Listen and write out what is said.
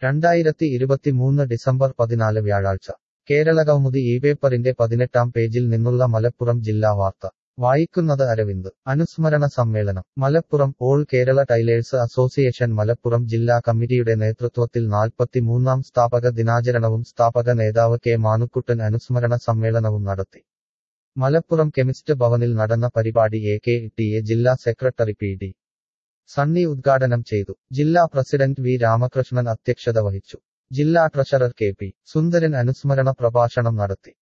രണ്ടായിരത്തി ഇരുപത്തിമൂന്ന് ഡിസംബർ പതിനാല് വ്യാഴാഴ്ച കേരളകൗമുദി ഈ പേപ്പറിന്റെ പതിനെട്ടാം പേജിൽ നിന്നുള്ള മലപ്പുറം ജില്ലാ വാർത്ത വായിക്കുന്നത് അരവിന്ദ് അനുസ്മരണ സമ്മേളനം Malappuram all Kerala tailors association Malappuram ജില്ലാ കമ്മിറ്റിയുടെ നേതൃത്വത്തിൽ നാൽപ്പത്തിമൂന്നാം സ്ഥാപക ദിനാചരണവും സ്ഥാപക നേതാവ് കെ മാനുക്കുട്ടൻ അനുസ്മരണ സമ്മേളനവും നടത്തി മലപ്പുറം കെമിസ്റ്റ് ഭവനിൽ നടന്ന പരിപാടി എ കെ ടി എ ജില്ലാ സെക്രട്ടറി പി ഡി സണ്ണി ഉദ്ഘാടനം ചെയ്തു ജില്ലാ പ്രസിഡന്റ് വി രാമകൃഷ്ണൻ അധ്യക്ഷത വഹിച്ചു ജില്ലാ ട്രഷറർ കെ പി സുന്ദരൻ അനുസ്മരണ പ്രഭാഷണം നടത്തി